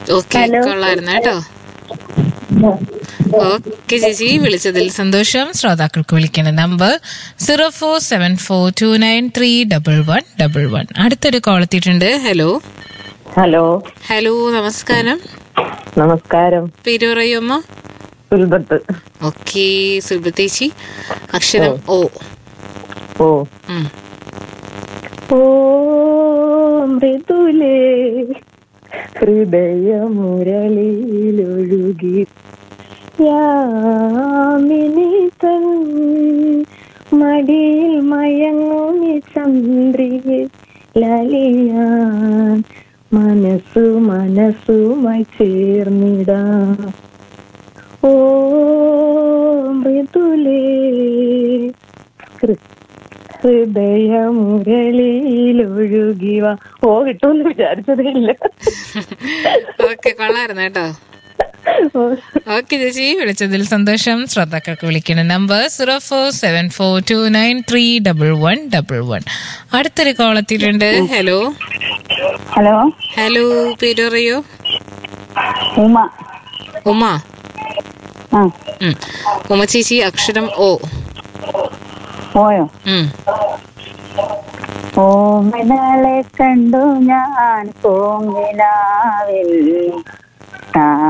Okay കൊള്ളായിരുന്നു കേട്ടോ okay ചേച്ചി വിളിച്ചതിൽ സന്തോഷം ശ്രോതാക്കൾക്ക് വിളിക്കുന്ന number zero four seven four two nine three double one double one അടുത്തൊരു കോൾ എത്തിയിട്ടുണ്ട് ഹലോ ഹലോ ഹലോ നമസ്കാരം നമസ്കാരം പേര് പറയുമ്മ സുൽബത്ത് ഓക്കെ സുൽബത്തേച്ചി അക്ഷരം ഓ ഓ ഉം. ഓ മൃദുലേ ഹൃദയമുരളിയിലൊഴുകി യാമിനി തൻ മടിയിൽ മയങ്ങുമി ചന്ദ്രികെ ലലിയാൻ മനസ്സു മനസ്സുമായി ചേർന്നിടാം ഓ മൃദുലേ ഹൃ- ഹൃദയമുരളിയിലൊഴുകി വാ ഓ കിട്ടുമെന്ന് വിചാരിച്ചതേ ഇല്ല ഓക്കെ കൊള്ളായിരുന്നു കേട്ടോ ഓ, ഓക്കെ ചേച്ചി വിളിച്ചതിൽ സന്തോഷം ശ്രോതാക്കൾക്ക് വിളിക്കുന്ന number zero four seven four two nine three double one double one അടുത്തൊരു കോൾ എത്തിയിട്ടുണ്ട് ഹലോ ഹലോ ഹലോ പേര് പറയൂ ഉമ ഉമ ആ ഉം. ഉമ ചേച്ചി അക്ഷരം ഓ പോയോ ഉം. ഓമനളെ കണ്ടു ഞാൻ കോങ്ങിലാവിൽ